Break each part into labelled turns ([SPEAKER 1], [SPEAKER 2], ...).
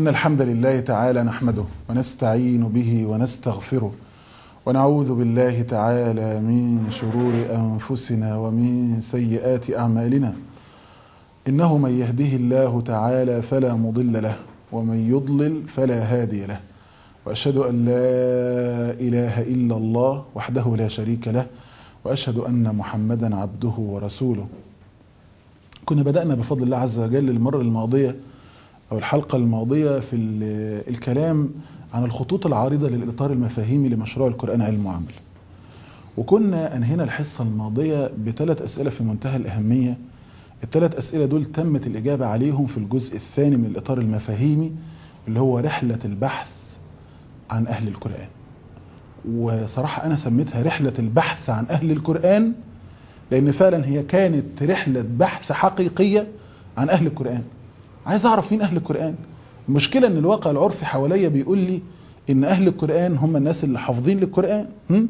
[SPEAKER 1] إن الحمد لله تعالى نحمده ونستعين به ونستغفره ونعوذ بالله تعالى من شرور أنفسنا ومن سيئات أعمالنا إنه من يهده الله تعالى فلا مضل له ومن يضلل فلا هادي له وأشهد أن لا إله إلا الله وحده لا شريك له وأشهد أن محمدا عبده ورسوله كنا بدأنا بفضل الله عز وجل المرة الماضية أو الحلقة الماضية في الكلام عن الخطوط العارضة للإطار المفاهيمي لمشروع القرآن علم وعمل وكنا أنهينا الحصة الماضية بثلاث أسئلة في منتهى الأهمية الثلاث أسئلة دول تمت الإجابة عليهم في الجزء الثاني من الإطار المفاهيمي اللي هو رحلة البحث عن أهل القرآن وصراحة أنا سميتها رحلة البحث عن أهل القرآن لأن فعلا هي كانت رحلة بحث حقيقية عن أهل القرآن عايز أعرف مين أهل القرآن المشكلة أن الواقع العرفي حواليا بيقول لي إن أهل القرآن هم الناس اللي حافظين للقرآن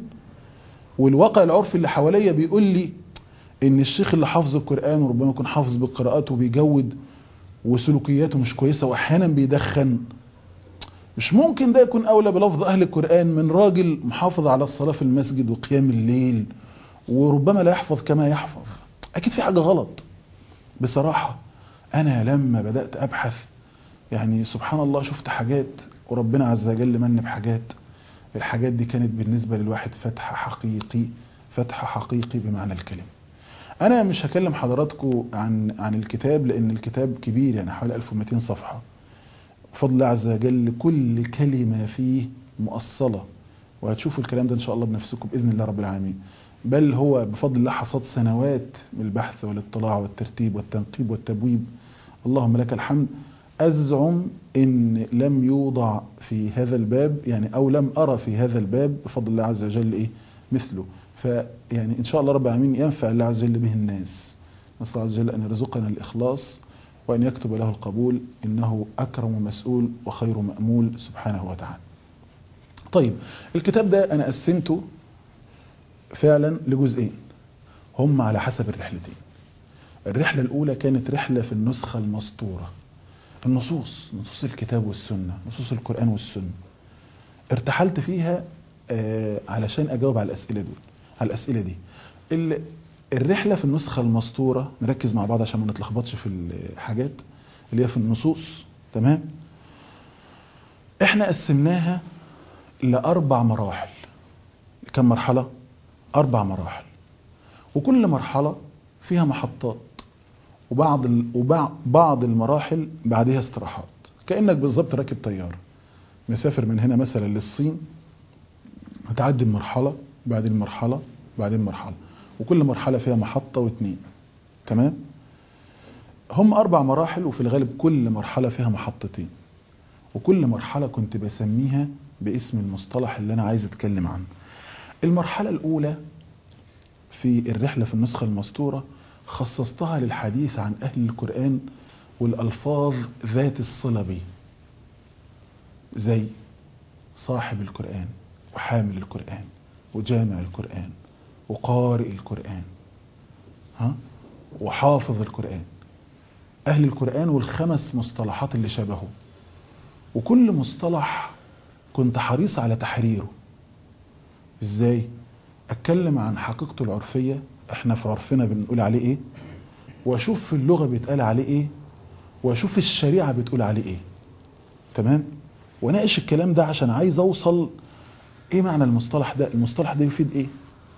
[SPEAKER 1] والواقع العرفي اللي حواليا بيقول لي إن الشيخ اللي حافظ القرآن وربما يكون حافظ بالقراءات وبيجود وسلوكياته مش كويسة وأحيانا بيدخن مش ممكن ده يكون أولى بلفظ أهل القرآن من راجل محافظ على الصلاة في المسجد وقيام الليل وربما لا يحفظ كما يحفظ أكيد في حاجة غلط بصراحة أنا لما بدأت أبحث يعني سبحان الله شفت حاجات وربنا عز وجل من بحاجات الحاجات دي كانت بالنسبة للواحد فتح حقيقي فتح حقيقي بمعنى الكلمة أنا مش هكلم حضراتكم عن عن الكتاب لأن الكتاب كبير يعني حوالي 1200 صفحة بفضل الله عز وجل كل كلمة فيه مؤصلة وهتشوفوا الكلام ده إن شاء الله بنفسكم بإذن الله رب العالمين بل هو بفضل الله حصاد سنوات من البحث والاطلاع والترتيب والتنقيب والتبويب اللهم لك الحمد أزعم إن لم يوضع في هذا الباب يعني أو لم أرى في هذا الباب بفضل الله عز وجل إيه مثله فيعني إن شاء الله رب العالمين ينفع الله عز وجل به الناس نسأل الله عز وجل أن يرزقنا الإخلاص وأن يكتب له القبول إنه أكرم مسؤول وخير مأمول سبحانه وتعالى طيب الكتاب ده أنا قسمته فعلا لجزئين هم على حسب الرحلتين الرحلة الأولى كانت رحلة في النسخة المسطورة النصوص نصوص الكتاب والسنة نصوص القرآن والسنة ارتحلت فيها آه علشان أجاوب على الأسئلة دول على الأسئلة دي الرحلة في النسخة المسطورة نركز مع بعض عشان ما نتلخبطش في الحاجات اللي هي في النصوص تمام احنا قسمناها لأربع مراحل كم مرحلة أربع مراحل وكل مرحلة فيها محطات وبعض وبعض المراحل بعدها استراحات كأنك بالظبط راكب طيارة مسافر من هنا مثلا للصين هتعدي مرحلة بعدين مرحلة بعدين مرحلة وكل مرحلة فيها محطة واثنين تمام هم أربع مراحل وفي الغالب كل مرحلة فيها محطتين وكل مرحلة كنت بسميها باسم المصطلح اللي أنا عايز أتكلم عنه المرحلة الأولى في الرحلة في النسخة المسطورة خصصتها للحديث عن أهل القرآن والألفاظ ذات الصلة به زي صاحب القرآن وحامل القرآن وجامع القرآن وقارئ القرآن ها وحافظ القرآن أهل القرآن والخمس مصطلحات اللي شبهه وكل مصطلح كنت حريص على تحريره ازاي اتكلم عن حقيقته العرفية احنا في عرفنا بنقول عليه ايه واشوف في اللغة بيتقال عليه ايه واشوف الشريعة بتقول عليه ايه تمام وناقش الكلام ده عشان عايز اوصل ايه معنى المصطلح ده المصطلح ده يفيد ايه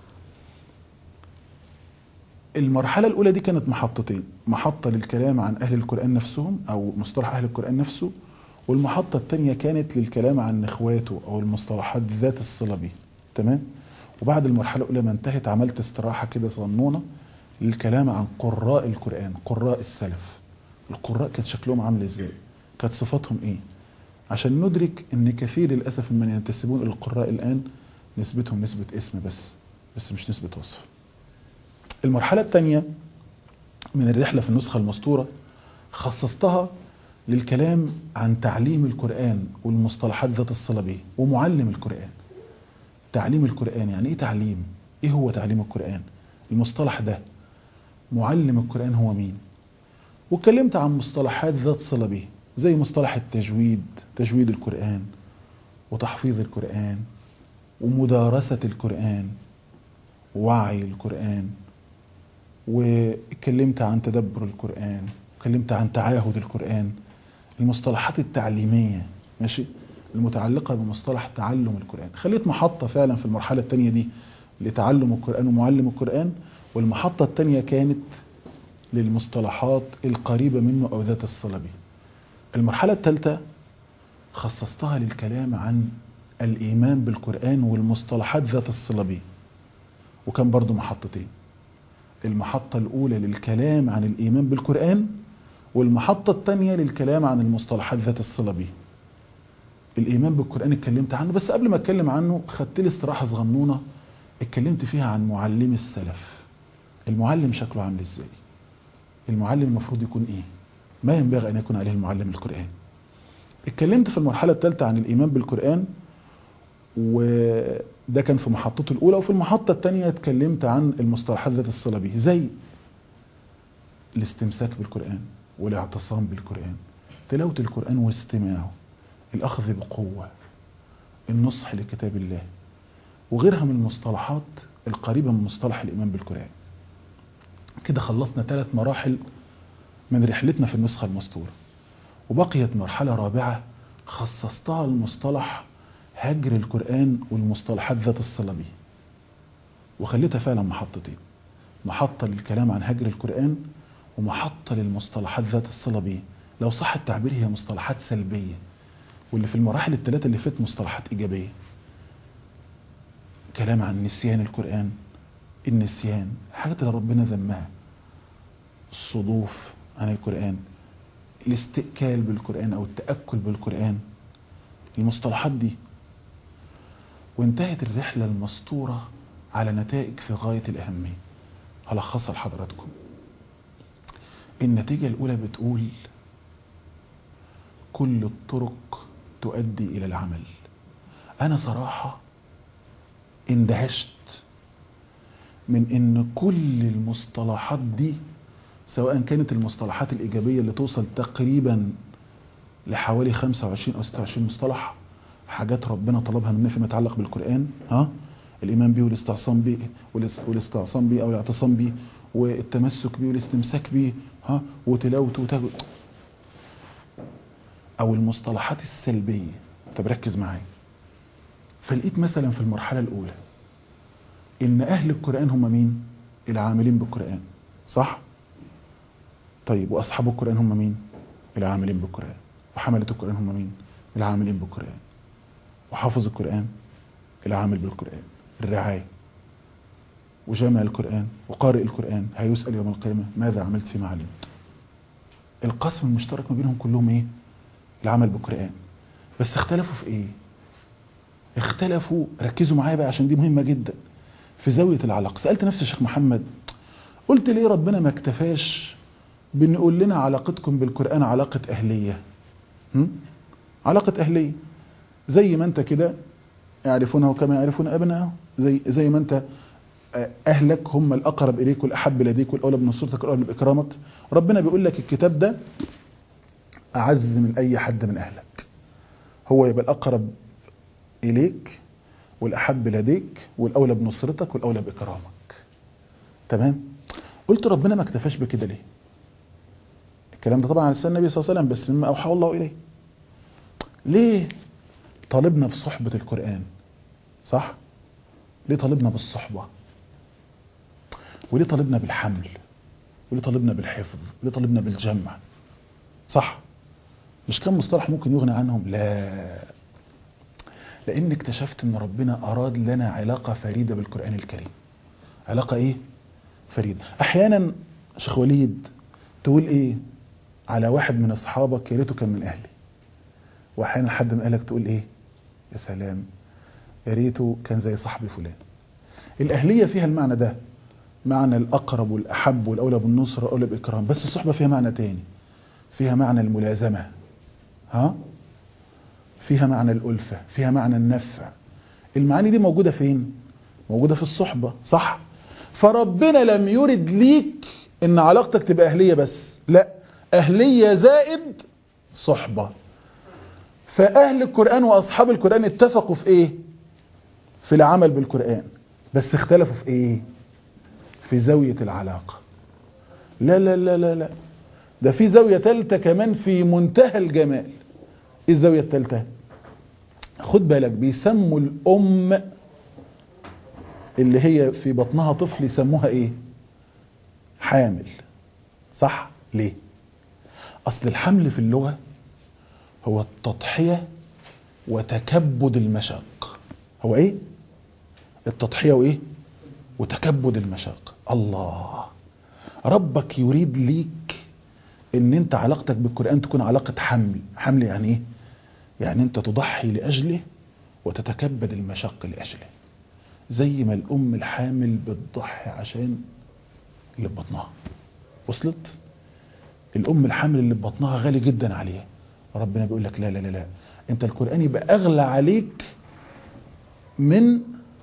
[SPEAKER 1] المرحلة الأولى دي كانت محطتين محطة للكلام عن أهل القرآن نفسهم أو مصطلح أهل القرآن نفسه والمحطة الثانية كانت للكلام عن إخواته أو المصطلحات ذات الصلة به تمام وبعد المرحلة الأولى ما انتهت عملت استراحة كده صنونة للكلام عن قراء القرآن قراء السلف القراء كانت شكلهم عامل ازاي كانت صفاتهم ايه عشان ندرك ان كثير للأسف من ينتسبون الى القراء الآن نسبتهم نسبة اسم بس بس مش نسبة وصف المرحلة الثانية من الرحلة في النسخة المسطورة خصصتها للكلام عن تعليم القرآن والمصطلحات ذات الصلة به ومعلم القرآن تعليم القرآن يعني ايه تعليم ايه هو تعليم القرآن المصطلح ده معلم القرآن هو مين واتكلمت عن مصطلحات ذات صلة به زي مصطلح التجويد تجويد القرآن وتحفيظ القرآن ومدارسة القرآن ووعي القرآن واتكلمت عن تدبر القرآن اتكلمت عن تعاهد القرآن المصطلحات التعليمية ماشي المتعلقة بمصطلح تعلم القرآن خليت محطة فعلا في المرحلة الثانية دي لتعلم القرآن ومعلم القرآن والمحطة الثانية كانت للمصطلحات القريبة منه أو ذات الصلة به المرحلة الثالثة خصصتها للكلام عن الإيمان بالقرآن والمصطلحات ذات الصلة به وكان برضو محطتين المحطة الأولى للكلام عن الإيمان بالقرآن والمحطة الثانية للكلام عن المصطلحات ذات الصلة به الإيمان بالقرآن اتكلمت عنه بس قبل ما اتكلم عنه خدت لي استراحة صغنونة اتكلمت فيها عن معلم السلف المعلم شكله عامل ازاي المعلم المفروض يكون ايه ما ينبغي ان يكون عليه المعلم القرآن اتكلمت في المرحلة الثالثة عن الإيمان بالقرآن وده كان في محطته الأولى وفي المحطة الثانية اتكلمت عن المصطلحات ذات الصلة به زي الاستمساك بالقرآن والاعتصام بالقرآن تلاوة القرآن واستماعه الأخذ بقوة النصح لكتاب الله وغيرها من المصطلحات القريبة من مصطلح الإيمان بالقرآن كده خلصنا ثلاث مراحل من رحلتنا في النسخة المسطورة وبقيت مرحلة رابعة خصصتها المصطلح هجر القرآن والمصطلحات ذات الصلة به وخليتها فعلا محطتين محطة للكلام عن هجر القرآن ومحطة للمصطلحات ذات الصلة به لو صح التعبير هي مصطلحات سلبية واللي في المراحل الثلاثة اللي فات مصطلحات إيجابية كلام عن نسيان القرآن النسيان الحاجات اللي ربنا ذمها الصدوف عن القرآن الاستئكال بالقرآن أو التأكل بالقرآن المصطلحات دي وانتهت الرحلة المسطورة على نتائج في غاية الأهمية هلخصها لحضراتكم النتيجة الأولى بتقول كل الطرق تؤدي إلى العمل أنا صراحة اندهشت من ان كل المصطلحات دي سواء كانت المصطلحات الإيجابية اللي توصل تقريبا لحوالي 25 أو 26 مصطلح حاجات ربنا طلبها منا فيما يتعلق بالقرآن ها الإيمان به والاستعصام به والاستعصام به أو الاعتصام به والتمسك به والاستمساك به ها وتلاوته وتجو أو المصطلحات السلبية طب ركز معايا فلقيت مثلا في المرحلة الأولى إن أهل القرآن هم مين؟ العاملين بالقرآن صح؟ طيب وأصحاب القرآن هم مين؟ العاملين بالقرآن وحملة القرآن هم مين؟ العاملين بالقرآن وحافظ القرآن العامل بالقرآن الرعاية وجامع القرآن وقارئ القرآن هيسأل يوم القيامة ماذا عملت فيما علمت القسم المشترك ما بينهم كلهم ايه العمل بالقرآن بس اختلفوا في ايه اختلفوا ركزوا معايا بقى عشان دي مهمة جدا في زاوية العلاقة سألت نفسي يا شيخ محمد قلت ليه ربنا ما اكتفاش بان يقول لنا علاقتكم بالقرآن علاقة أهلية هم؟ علاقة أهلية زي ما انت كده يعرفونه كما يعرفون أبنائهم زي, زي ما انت أهلك هم الأقرب إليك والأحب لديك والأولى بنصرتك والأولى بإكرامك ربنا بيقول لك الكتاب ده أعز من أي حد من أهلك هو يبقى الأقرب إليك والأحب لديك والأولى بنصرتك والأولى بإكرامك تمام قلت ربنا ما اكتفاش بكده ليه الكلام ده طبعا على لسان النبي صلى الله عليه وسلم بس مما أوحى الله إليه ليه طالبنا بصحبة القرآن صح ليه طالبنا بالصحبة وليه طالبنا بالحمل وليه طالبنا بالحفظ وليه طالبنا بالجمع صح مش كم مصطلح ممكن يغني عنهم لا لان اكتشفت ان ربنا اراد لنا علاقة فريدة بالقرآن الكريم علاقة ايه فريدة احيانا شيخ وليد تقول ايه على واحد من اصحابك يا ريته كان من اهلي واحيانا حد من اهلك تقول ايه يا سلام يا ريته كان زي صاحبي فلان الاهلية فيها المعنى ده معنى الاقرب والاحب والاولى بالنصر والاولى باكرام بس الصحبة فيها معنى تاني فيها معنى الملازمة ها فيها معنى الألفة فيها معنى النفع المعاني دي موجودة فين موجودة في الصحبة صح فربنا لم يرد ليك ان علاقتك تبقى أهلية بس لا أهلية زائد صحبة فأهل القرآن وأصحاب القرآن اتفقوا في إيه في العمل بالقرآن بس اختلفوا في إيه في زاوية العلاقة لا لا لا لا لا ده في زاوية تالتة كمان في منتهى الجمال ايه الزاوية التالتة خد بالك بيسموا الأم اللي هي في بطنها طفل يسموها ايه حامل صح ليه اصل الحمل في اللغة هو التضحية وتكبد المشاق هو ايه التضحية وايه وتكبد المشاق الله ربك يريد ليك ان انت علاقتك بالقرآن تكون علاقة حمل حمل يعني ايه يعني انت تضحي لأجله وتتكبد المشاق لأجله زي ما الأم الحامل بتضحي عشان اللي في بطنها وصلت الأم الحامل اللي في بطنها غالي جدا عليها ربنا بيقول لك لا لا لا لا انت القرآن يبقى أغلى عليك من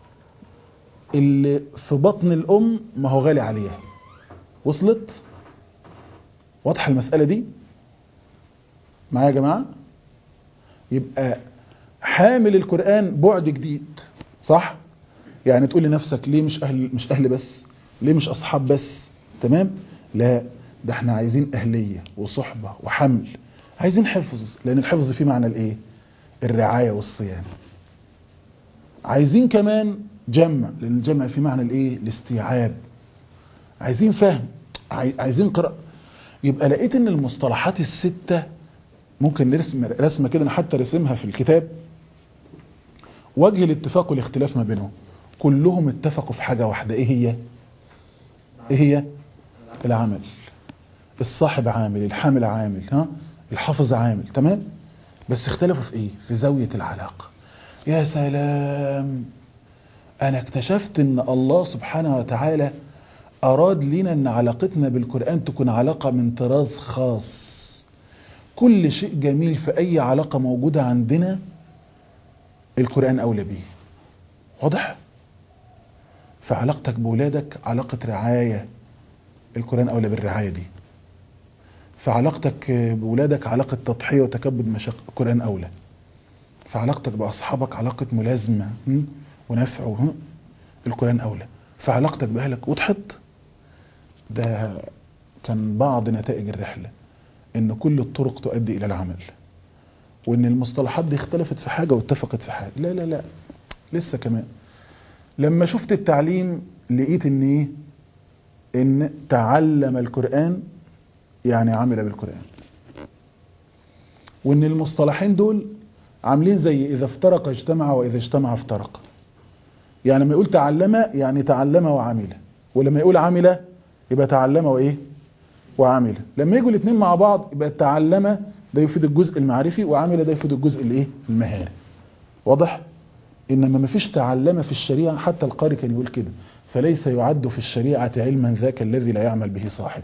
[SPEAKER 1] اللي في بطن الأم ما هو غالي عليها وصلت واضحة المسألة دي معايا يا جماعة يبقى حامل القرآن بعد جديد صح يعني تقول لنفسك ليه مش أهل مش أهل بس ليه مش أصحاب بس تمام لا ده احنا عايزين أهلية وصحبة وحمل عايزين حفظ لأن الحفظ فيه معنى الإيه الرعاية والصيانة عايزين كمان جمع لأن الجمع فيه معنى الإيه الاستيعاب عايزين فهم عايزين قراءة يبقى لقيت ان المصطلحات الستة ممكن نرسم رسمة كده انا حتى رسمها في الكتاب وجه الاتفاق والاختلاف ما بينهم كلهم اتفقوا في حاجة واحدة ايه هي ايه هي العمل الصاحب عامل الحامل عامل ها الحافظ عامل تمام بس اختلفوا في ايه في زاوية العلاقة يا سلام انا اكتشفت ان الله سبحانه وتعالى أراد لنا أن علاقتنا بالقرآن تكون علاقة من طراز خاص كل شيء جميل في أي علاقة موجودة عندنا القرآن أولى به واضح؟ فعلاقتك بولادك علاقة رعاية القرآن أولى بالرعاية دي فعلاقتك بولادك علاقة تضحية وتكبد مشاق القرآن أولى فعلاقتك بأصحابك علاقة ملازمة ونفع القرآن أولى فعلاقتك بأهلك وضحت ده كان بعض نتائج الرحلة ان كل الطرق تؤدي الى العمل وان المصطلحات دي اختلفت في حاجة واتفقت في حاجة لا لا لا لسه كمان لما شفت التعليم لقيت ان ايه ان تعلم القرآن يعني عمل بالقرآن وان المصطلحين دول عاملين زي اذا افترق اجتمع واذا اجتمع افترق يعني لما يقول تعلم يعني تعلم وعمل ولما يقول عمل يبقى تعلم وايه وعمل لما يجوا الاثنين مع بعض يبقى تعلم ده يفيد الجزء المعرفي وعمل ده يفيد الجزء الايه المهاري واضح انما ما فيش تعلم في الشريعه حتى القارئ كان يقول كده فليس يعد في الشريعه علما ذاك الذي لا يعمل به صاحبه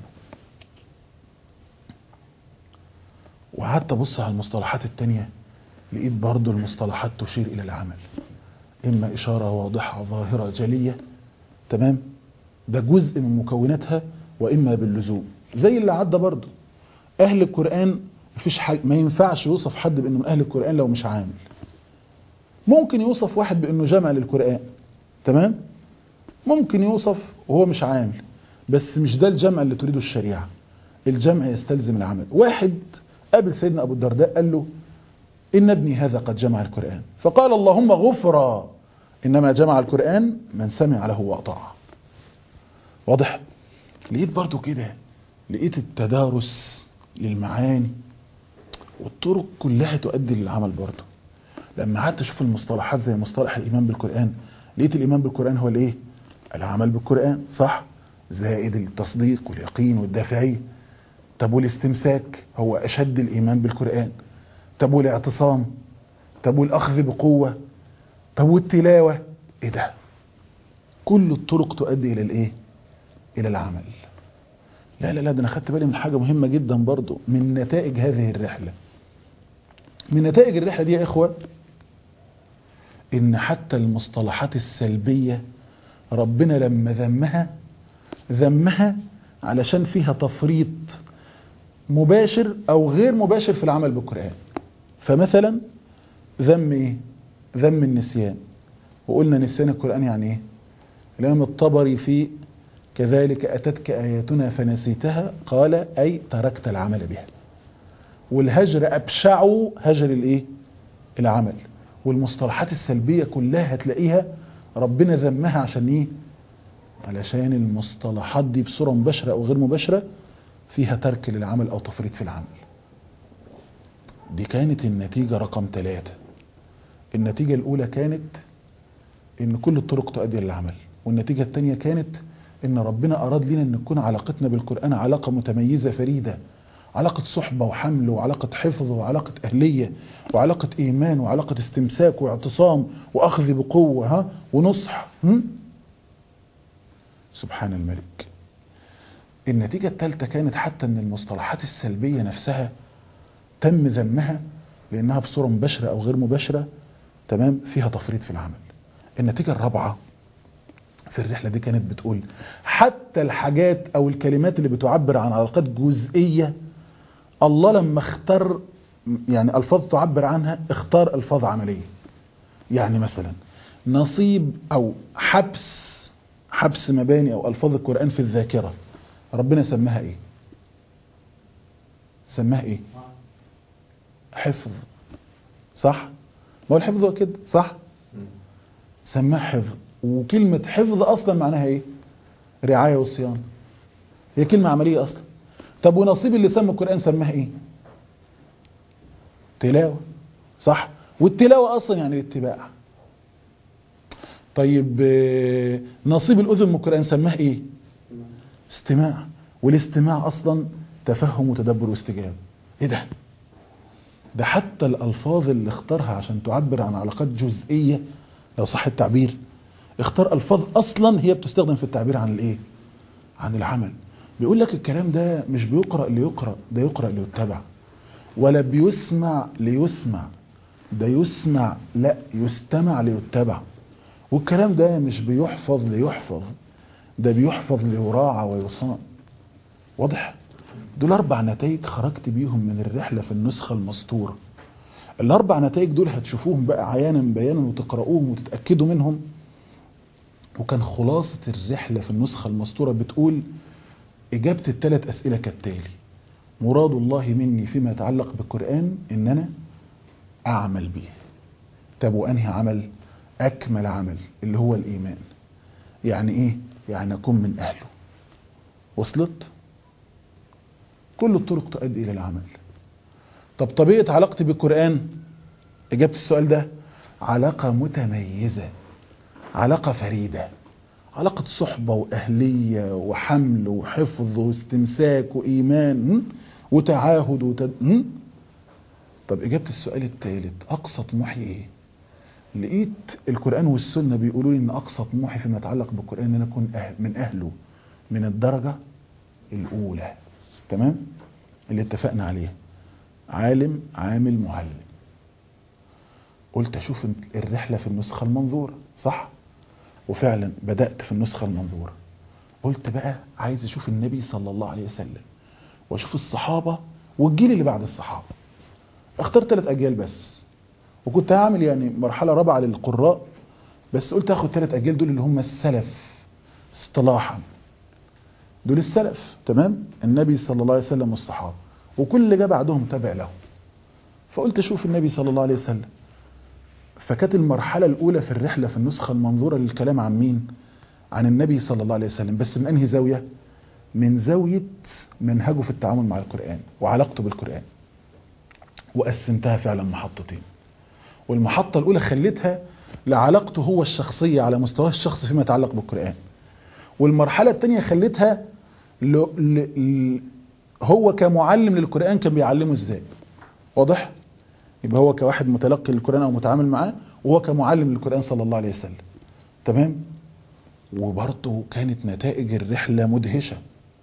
[SPEAKER 1] وقعدت ابص على المصطلحات التانية لقيت برضو المصطلحات تشير الى العمل اما اشاره واضحه ظاهره جليه تمام ده جزء من مكوناتها واما باللزوم زي اللي عدى برضه اهل القران مفيش حاجه ما ينفعش يوصف حد بانه من اهل القران لو مش عامل ممكن يوصف واحد بانه جمع للقران تمام ممكن يوصف وهو مش عامل بس مش ده الجمع اللي تريده الشريعه الجمع يستلزم العمل واحد قابل سيدنا ابو الدرداء قال له ان ابني هذا قد جمع القران فقال اللهم غفرا انما جمع القران من سمع له واطاعه واضح لقيت برضو كده لقيت التدارس للمعاني والطرق كلها تؤدي للعمل برضو لما قعدت اشوف المصطلحات زي مصطلح الايمان بالقران لقيت الايمان بالقران هو الايه العمل بالقران صح زائد التصديق واليقين والدافعيه طب والاستمساك هو اشد الايمان بالقران طب والاعتصام طب والاخذ بقوه طب والتلاوه ايه ده كل الطرق تؤدي الى الايه الى العمل لا لا لا ده انا خدت بالي من حاجه مهمه جدا برضو من نتائج هذه الرحله من نتائج الرحله دي يا اخوه ان حتى المصطلحات السلبيه ربنا لما ذمها ذمها علشان فيها تفريط مباشر او غير مباشر في العمل بالقرآن فمثلا ذم ايه ذم النسيان وقلنا نسيان القرآن يعني ايه الامام الطبري في كذلك اتتك اياتنا فنسيتها قال اي تركت العمل بها والهجر ابشعه هجر الايه العمل والمصطلحات السلبية كلها هتلاقيها ربنا ذمها عشان ايه علشان المصطلحات دي بصورة مباشرة او غير مباشرة فيها ترك للعمل او تفريط في العمل دي كانت النتيجة رقم ثلاثة النتيجة الاولى كانت ان كل الطرق تؤدي للعمل والنتيجة الثانية كانت ان ربنا اراد لنا ان تكون علاقتنا بالقرآن علاقة متميزة فريدة علاقة صحبة وحمل وعلاقة حفظ وعلاقة أهلية وعلاقة إيمان وعلاقة استمساك واعتصام وأخذ بقوة ها ونصح هم؟ سبحان الملك النتيجة الثالثة كانت حتى أن المصطلحات السلبية نفسها تم ذمها لأنها بصورة مباشرة أو غير مباشرة تمام فيها تفريط في العمل النتيجة الرابعة في الرحلة دي كانت بتقول حتى الحاجات أو الكلمات اللي بتعبر عن علاقات جزئية الله لما اختار يعني ألفاظ تعبر عنها اختار ألفاظ عملية يعني مثلا نصيب أو حبس حبس مباني أو ألفاظ القرآن في الذاكرة ربنا سماها إيه سماها إيه حفظ صح ما هو الحفظ هو كده صح سماها حفظ وكلمة حفظ أصلا معناها إيه رعاية وصيانة هي كلمة عملية أصلا طب ونصيب اللي سمى القرآن سماها إيه تلاوة صح والتلاوة أصلا يعني الاتباع طيب نصيب الأذن من القرآن سماه إيه استماع والاستماع أصلا تفهم وتدبر واستجابة إيه ده ده حتى الألفاظ اللي اختارها عشان تعبر عن علاقات جزئية لو صح التعبير اختار ألفاظ أصلا هي بتستخدم في التعبير عن الإيه عن العمل بيقول لك الكلام ده مش بيقرأ ليقرأ ده يقرأ ليتبع ولا بيسمع ليسمع ده يسمع لا يستمع ليتبع والكلام ده مش بيحفظ ليحفظ ده بيحفظ ليراعى ويصان واضح دول اربع نتائج خرجت بيهم من الرحله في النسخه المسطوره الاربع نتائج دول هتشوفوهم بقى عيانا بيانا وتقرؤوهم وتتاكدوا منهم وكان خلاصه الرحله في النسخه المسطوره بتقول اجابه الثلاث اسئله كالتالي مراد الله مني فيما يتعلق بالقران ان انا اعمل به طب وانهي عمل اكمل عمل اللي هو الايمان يعني ايه يعني اكون من اهله وصلت كل الطرق تؤدي الى العمل طب طبيعه علاقتي بالقران اجابه السؤال ده علاقه متميزه علاقه فريده علاقه صحبه واهليه وحمل وحفظ واستمساك وايمان وتعاهد وتد... طب اجابه السؤال الثالث اقصى طموحي ايه لقيت القرآن والسنة بيقولوا لي إن أقصى طموحي فيما يتعلق بالقرآن إن أنا أكون أهل من أهله من الدرجة الأولى تمام اللي اتفقنا عليها عالم عامل معلم قلت أشوف الرحلة في النسخة المنظورة صح وفعلا بدأت في النسخة المنظورة قلت بقى عايز أشوف النبي صلى الله عليه وسلم وأشوف الصحابة والجيل اللي بعد الصحابة اخترت ثلاث أجيال بس وكنت هعمل يعني مرحلة رابعة للقراء بس قلت هاخد ثلاث أجيال دول اللي هم السلف اصطلاحا دول السلف تمام النبي صلى الله عليه وسلم والصحابة وكل اللي جاء بعدهم تابع له فقلت اشوف النبي صلى الله عليه وسلم فكانت المرحلة الأولى في الرحلة في النسخة المنظورة للكلام عن مين عن النبي صلى الله عليه وسلم بس من أنهي زاوية من زاوية منهجه في التعامل مع القرآن وعلاقته بالقرآن وقسمتها فعلا محطتين والمحطة الأولى خليتها لعلاقته هو الشخصية على مستواه الشخصي فيما يتعلق بالقرآن والمرحلة الثانية خليتها ل... ل... هو كمعلم للقرآن كان بيعلمه ازاي واضح يبقى هو كواحد متلقي للقرآن أو متعامل معاه وهو كمعلم للقرآن صلى الله عليه وسلم تمام وبرضه كانت نتائج الرحلة مدهشة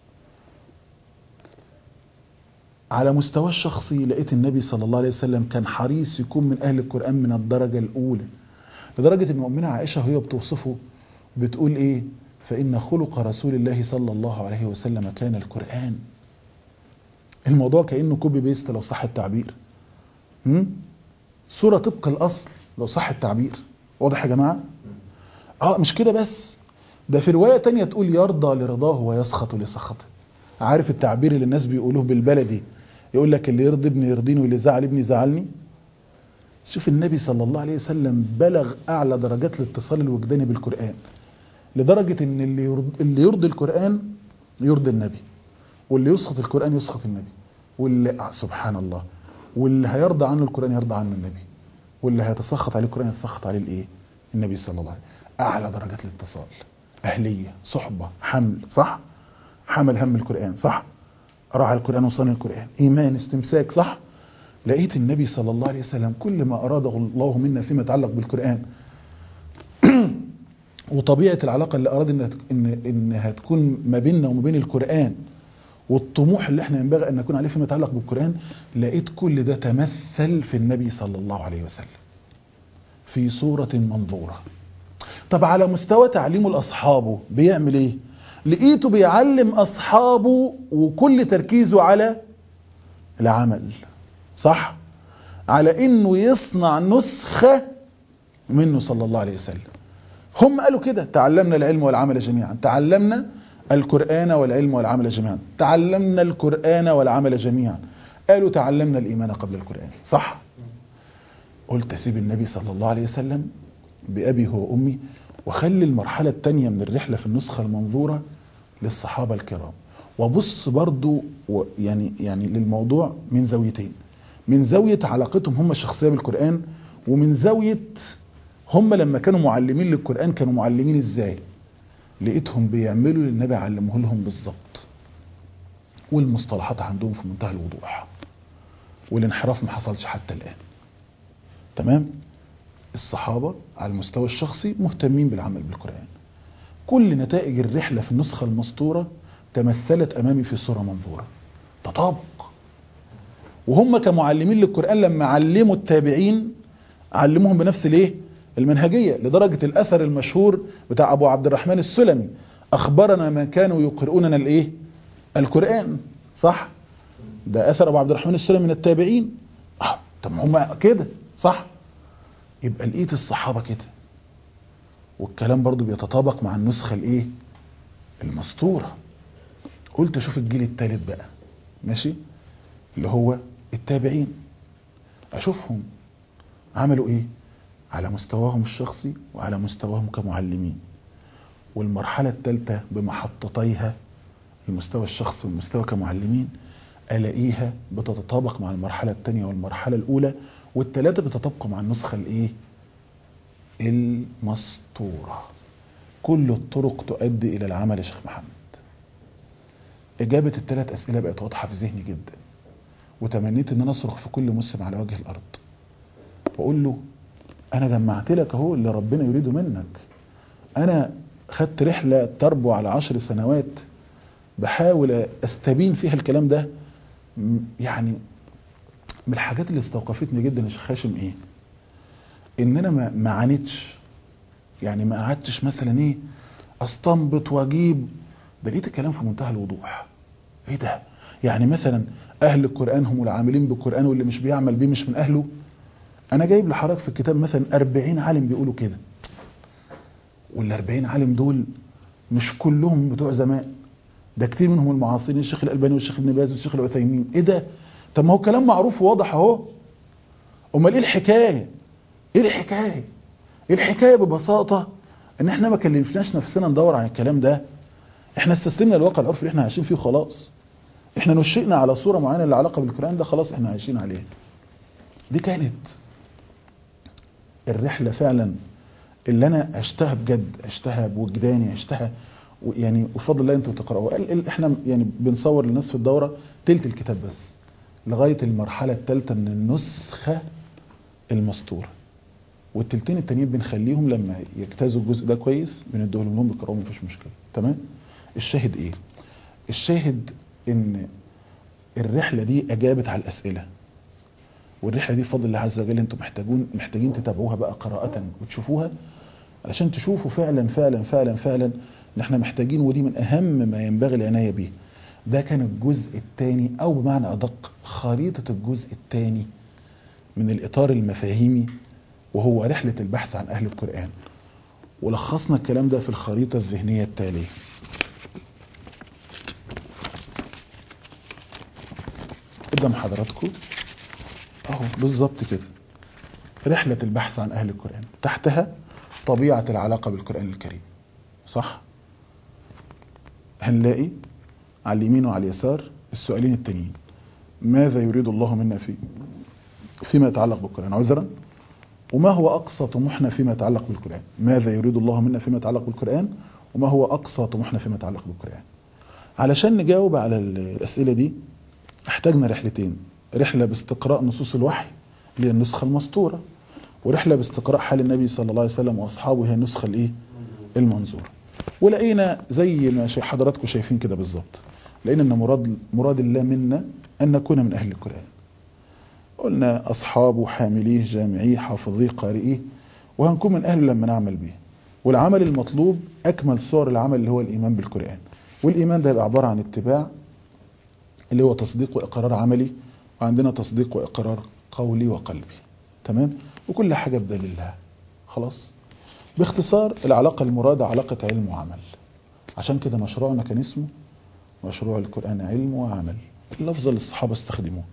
[SPEAKER 1] على مستوى الشخصي لقيت النبي صلى الله عليه وسلم كان حريص يكون من أهل القرآن من الدرجة الأولى لدرجة أن أمنا عائشة وهي بتوصفه بتقول إيه فإن خلق رسول الله صلى الله عليه وسلم كان القرآن الموضوع كانه كوبي بيست لو صح التعبير هم؟ صوره طبق الاصل لو صح التعبير واضح يا جماعه اه مش كده بس ده في روايه تانية تقول يرضى لرضاه ويسخط لسخطه عارف التعبير اللي الناس بيقولوه بالبلدي يقول لك اللي يرضي ابني يرضيني واللي يزعل ابني يزعلني شوف النبي صلى الله عليه وسلم بلغ اعلى درجات الاتصال الوجداني بالقران لدرجه ان اللي يرضي, اللي يرضي القران يرضي النبي واللي يسخط القران يسخط النبي واللي سبحان الله واللي هيرضى عنه القران يرضى عنه النبي واللي هيتسخط عليه القران يتسخط عليه الايه النبي صلى الله عليه وسلم اعلى درجات الاتصال اهليه صحبه حمل صح حمل هم القران صح راعى القران وصان القران ايمان استمساك صح لقيت النبي صلى الله عليه وسلم كل ما اراده الله منا فيما يتعلق بالقران وطبيعه العلاقه اللي اراد انها ان انها تكون ما بيننا وما بين القران والطموح اللي احنا ينبغي ان نكون عليه فيما يتعلق بالقران لقيت كل ده تمثل في النبي صلى الله عليه وسلم في صوره منظوره طب على مستوى تعليمه لاصحابه بيعمل ايه لقيته بيعلم اصحابه وكل تركيزه على العمل صح على انه يصنع نسخه منه صلى الله عليه وسلم هم قالوا كده تعلمنا العلم والعمل جميعا تعلمنا القرآن والعلم والعمل جميعا تعلمنا القرآن والعمل جميعا قالوا تعلمنا الإيمان قبل القرآن صح قلت أسيب النبي صلى الله عليه وسلم بأبي هو وأمي وخلي المرحلة الثانية من الرحلة في النسخة المنظورة للصحابة الكرام وبص برضو يعني يعني للموضوع من زاويتين من زاوية علاقتهم هم الشخصية بالقرآن ومن زاوية هم لما كانوا معلمين للقرآن كانوا معلمين ازاي لقيتهم بيعملوا اللي النبي علمه لهم بالظبط والمصطلحات عندهم في منتهى الوضوح والانحراف ما حصلش حتى الآن تمام الصحابة على المستوى الشخصي مهتمين بالعمل بالقرآن كل نتائج الرحلة في النسخة المسطورة تمثلت أمامي في صورة منظورة تطابق وهم كمعلمين للقرآن لما علموا التابعين علموهم بنفس الايه المنهجية لدرجة الأثر المشهور بتاع أبو عبد الرحمن السلمي أخبرنا ما كانوا يقرؤوننا الإيه القرآن صح ده أثر أبو عبد الرحمن السلمي من التابعين آه طب هم كده صح يبقى لقيت الصحابة كده والكلام برضو بيتطابق مع النسخة الإيه المسطورة قلت أشوف الجيل الثالث بقى ماشي اللي هو التابعين أشوفهم عملوا إيه على مستواهم الشخصي وعلى مستواهم كمعلمين والمرحلة الثالثة بمحطتيها المستوى الشخصي والمستوى كمعلمين ألاقيها بتتطابق مع المرحلة الثانية والمرحلة الأولى والثلاثة بتتطابقوا مع النسخة الإيه؟ المسطورة كل الطرق تؤدي إلى العمل يا شيخ محمد إجابة الثلاث أسئلة بقت واضحة في ذهني جدا وتمنيت إن أنا أصرخ في كل مسلم على وجه الأرض وأقول له انا جمعت لك اهو اللي ربنا يريده منك انا خدت رحلة تربو على عشر سنوات بحاول استبين فيها الكلام ده يعني من الحاجات اللي استوقفتني جدا يا شيخ هاشم ايه ان انا ما ما عانيتش يعني ما قعدتش مثلا ايه استنبط واجيب ده لقيت الكلام في منتهى الوضوح ايه ده يعني مثلا اهل القران هم العاملين بالقران واللي مش بيعمل بيه مش من اهله انا جايب لحضرتك في الكتاب مثلا 40 عالم بيقولوا كده وال 40 عالم دول مش كلهم بتوع زمان ده كتير منهم المعاصرين الشيخ الالباني والشيخ ابن باز والشيخ العثيمين ايه ده طب ما هو كلام معروف وواضح اهو امال ايه الحكايه ايه الحكايه ايه الحكايه ببساطه ان احنا ما كلفناش نفسنا ندور عن الكلام ده احنا استسلمنا للواقع العرفي اللي احنا عايشين فيه خلاص احنا نشئنا على صوره معينه اللي علاقه بالقران ده خلاص احنا عايشين عليها دي كانت الرحلة فعلا اللي انا عشتها بجد عشتها بوجداني عشتها يعني بفضل الله انتوا تقرأوا احنا يعني بنصور للناس في الدورة تلت الكتاب بس لغاية المرحلة الثالثة من النسخة المسطورة والتلتين التانيين بنخليهم لما يجتازوا الجزء ده كويس بنديهم لهم بيقرأوا مفيش مشكلة تمام الشاهد ايه الشاهد ان الرحلة دي اجابت على الاسئلة والرحله دي بفضل الله عز وجل انتم محتاجون محتاجين تتابعوها بقى قراءه وتشوفوها علشان تشوفوا فعلا فعلا فعلا فعلا ان احنا محتاجين ودي من اهم ما ينبغي العنايه بيه ده كان الجزء الثاني او بمعنى ادق خريطة الجزء الثاني من الاطار المفاهيمي وهو رحلة البحث عن اهل القرآن ولخصنا الكلام ده في الخريطة الذهنية التالية قدام حضراتكم اهو بالظبط كده رحلة البحث عن اهل القرآن تحتها طبيعة العلاقة بالقرآن الكريم صح هنلاقي على اليمين وعلى اليسار السؤالين التانيين ماذا يريد الله منا في فيما يتعلق بالقرآن عذرا وما هو أقصى طموحنا فيما يتعلق بالقرآن ماذا يريد الله منا فيما يتعلق بالقرآن وما هو أقصى طموحنا فيما يتعلق بالقرآن علشان نجاوب على الأسئلة دي احتاجنا رحلتين رحلة باستقراء نصوص الوحي اللي هي النسخة المسطورة ورحلة باستقراء حال النبي صلى الله عليه وسلم وأصحابه هي النسخة الإيه؟ المنظورة ولقينا زي ما حضراتكم شايفين كده بالظبط لقينا ان مراد مراد الله منا ان نكون من اهل القران قلنا اصحابه حامليه جامعيه حافظيه قارئيه وهنكون من اهل لما نعمل به والعمل المطلوب اكمل صور العمل اللي هو الايمان بالقران والايمان ده يبقى عباره عن اتباع اللي هو تصديق واقرار عملي وعندنا تصديق واقرار قولي وقلبي تمام وكل حاجه بدليلها خلاص باختصار العلاقة المرادة علاقة علم وعمل عشان كده مشروعنا كان اسمه مشروع القرآن علم وعمل اللفظ اللي الصحابة استخدموه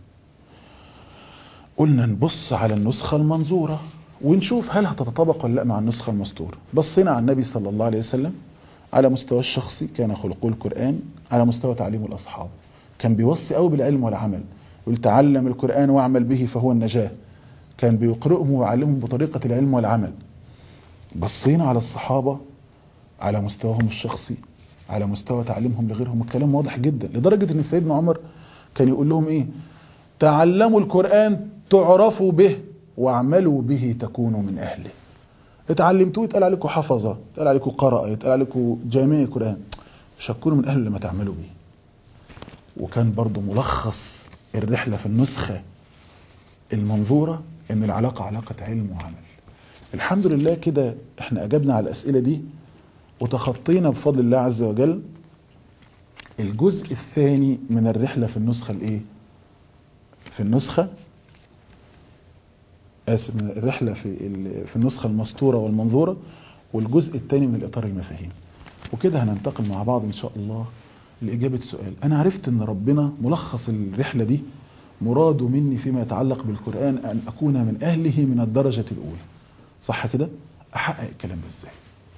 [SPEAKER 1] قلنا نبص على النسخة المنظورة ونشوف هل هتتطابق ولا لا مع النسخة المستورة بصينا على النبي صلى الله عليه وسلم على مستوى الشخصي كان خلقه القرآن على مستوى تعليم الأصحاب كان بيوصي قوي بالعلم والعمل يقول تعلم القرآن واعمل به فهو النجاة كان بيقرئهم ويعلمهم بطريقة العلم والعمل بصينا على الصحابة على مستواهم الشخصي على مستوى تعليمهم لغيرهم الكلام واضح جدا لدرجة ان سيدنا عمر كان يقول لهم ايه تعلموا القرآن تعرفوا به واعملوا به تكونوا من اهله اتعلمتوه يتقال عليكم حفظة يتقال عليكم قرأ يتقال عليكم جامع قرآن مش هتكونوا من اهل لما تعملوا به وكان برضو ملخص الرحلة في النسخة المنظورة ان العلاقة علاقة علم وعمل الحمد لله كده احنا اجبنا على الاسئلة دي وتخطينا بفضل الله عز وجل الجزء الثاني من الرحلة في النسخة الايه في النسخة اسف من الرحلة في في النسخة المسطورة والمنظورة والجزء الثاني من الاطار المفاهيم وكده هننتقل مع بعض ان شاء الله لإجابة سؤال أنا عرفت أن ربنا ملخص الرحلة دي مراده مني فيما يتعلق بالقرآن أن أكون من أهله من الدرجة الأولى صح كده احقق الكلام ده ازاي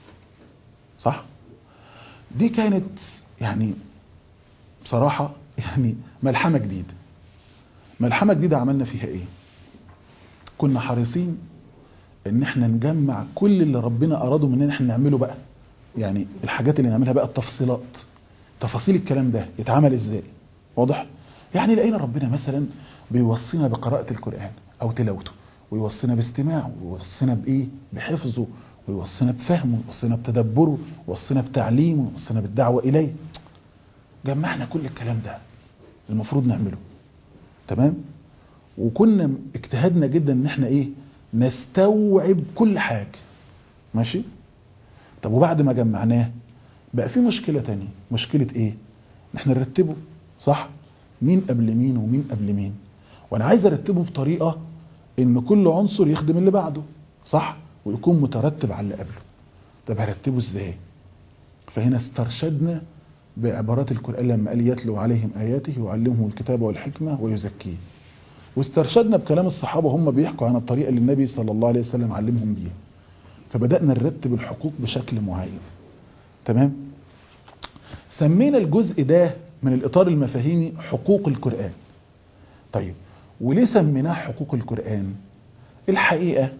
[SPEAKER 1] صح دي كانت يعني بصراحة يعني ملحمة جديدة ملحمة جديدة عملنا فيها ايه كنا حريصين ان احنا نجمع كل اللي ربنا اراده مننا احنا نعمله بقى يعني الحاجات اللي نعملها بقى التفصيلات تفاصيل الكلام ده يتعمل ازاي واضح يعني لقينا ربنا مثلا بيوصينا بقراءة القرآن او تلاوته ويوصينا باستماعه ويوصينا بايه بحفظه ويوصينا بفهمه ويوصينا بتدبره ويوصينا بتعليمه ويوصينا بالدعوة اليه جمعنا كل الكلام ده المفروض نعمله تمام وكنا اجتهدنا جدا ان احنا ايه نستوعب كل حاجة ماشي طب وبعد ما جمعناه بقى في مشكلة تانية مشكلة ايه ان احنا نرتبه صح مين قبل مين ومين قبل مين وانا عايز ارتبه بطريقة ان كل عنصر يخدم اللي بعده صح ويكون مترتب على اللي قبله طب هرتبه ازاي فهنا استرشدنا بعبارات القرآن لما قال يتلو عليهم آياته ويعلمهم الكتاب والحكمة ويزكيه واسترشدنا بكلام الصحابة هم بيحكوا عن الطريقة اللي النبي صلى الله عليه وسلم علمهم بيها فبدأنا نرتب الحقوق بشكل معين تمام سمينا الجزء ده من الإطار المفاهيمي حقوق القرآن طيب وليه سميناه حقوق القرآن الحقيقة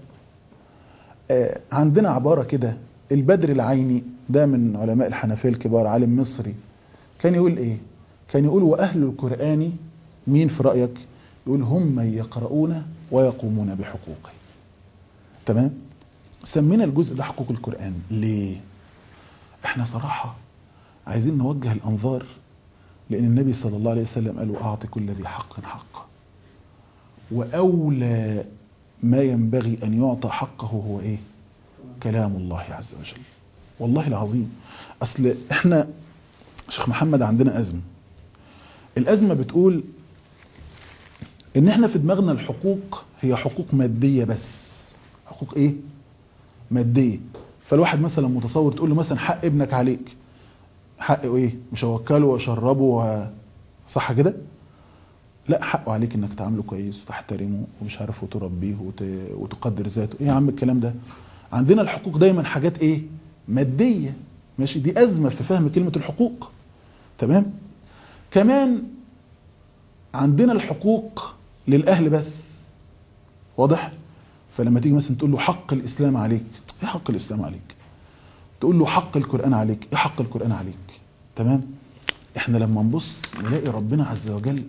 [SPEAKER 1] آه عندنا عبارة كده البدر العيني ده من علماء الحنفية الكبار عالم مصري كان يقول ايه كان يقول وأهل القرآن مين في رأيك يقول هم من يقرؤون ويقومون بحقوقه تمام سمينا الجزء ده حقوق القرآن ليه احنا صراحة عايزين نوجه الأنظار لأن النبي صلى الله عليه وسلم قال وأعطي كل ذي حق حقه وأولى ما ينبغي أن يعطى حقه هو إيه كلام الله عز وجل والله العظيم أصل إحنا شيخ محمد عندنا أزمة الأزمة بتقول إن إحنا في دماغنا الحقوق هي حقوق مادية بس حقوق إيه؟ مادية فالواحد مثلا متصور تقول له مثلا حق ابنك عليك حقه إيه؟ مش هوكله وأشربه و... صح كده؟ لا حقه عليك انك تعامله كويس وتحترمه ومش عارف وتربيه وت... وتقدر ذاته ايه يا عم الكلام ده عندنا الحقوق دايما حاجات ايه مادية ماشي دي ازمة في فهم كلمة الحقوق تمام كمان عندنا الحقوق للاهل بس واضح فلما تيجي مثلا تقول له حق الاسلام عليك ايه حق الاسلام عليك تقول له حق القرآن عليك ايه حق القرآن عليك تمام احنا لما نبص نلاقي ربنا عز وجل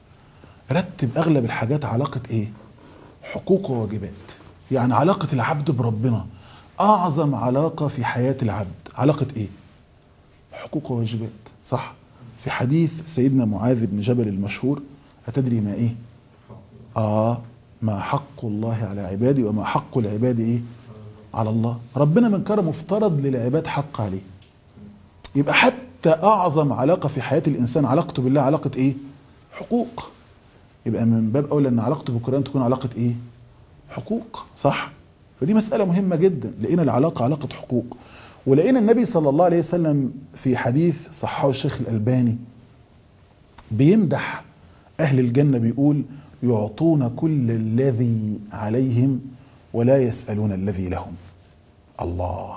[SPEAKER 1] رتب اغلب الحاجات علاقة ايه حقوق وواجبات يعني علاقة العبد بربنا اعظم علاقة في حياة العبد علاقة ايه حقوق وواجبات صح في حديث سيدنا معاذ بن جبل المشهور أتدري ما ايه اه ما حق الله على عبادي وما حق العباد ايه على الله ربنا من كرمه افترض للعباد حق عليه يبقى حتى اعظم علاقة في حياة الانسان علاقته بالله علاقة ايه حقوق يبقى من باب اولى ان علاقته بالقرآن تكون علاقة ايه حقوق صح فدي مسألة مهمة جدا لقينا العلاقة علاقة حقوق ولقينا النبي صلى الله عليه وسلم في حديث صححه الشيخ الألباني بيمدح أهل الجنة بيقول يعطون كل الذي عليهم ولا يسألون الذي لهم الله